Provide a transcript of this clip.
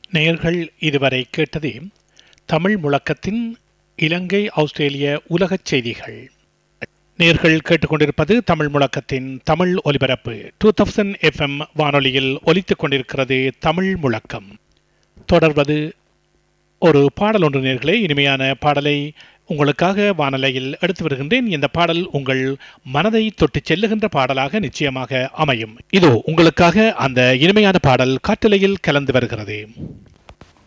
நேயர்கள் இதுவரை கேட்டது தமிழ் முழக்கத்தின் இலங்கை ஆஸ்திரேலிய உலகச் செய்திகள் நேர்கள் கேட்டுக்கொண்டிருப்பது தமிழ் முழக்கத்தின் தமிழ் ஒலிபரப்பு டூ தௌசண்ட் எஃப்எம் வானொலியில் ஒலித்துக் கொண்டிருக்கிறது தமிழ் முழக்கம் தொடர்வது ஒரு பாடல் ஒன்று நேர்களே இனிமையான பாடலை உங்களுக்காக வானலையில் எடுத்து வருகின்றேன் இந்த பாடல் உங்கள் மனதை தொட்டு செல்லுகின்ற பாடலாக நிச்சயமாக அமையும் இதோ உங்களுக்காக அந்த இனிமையான பாடல் காற்றலையில் கலந்து வருகிறது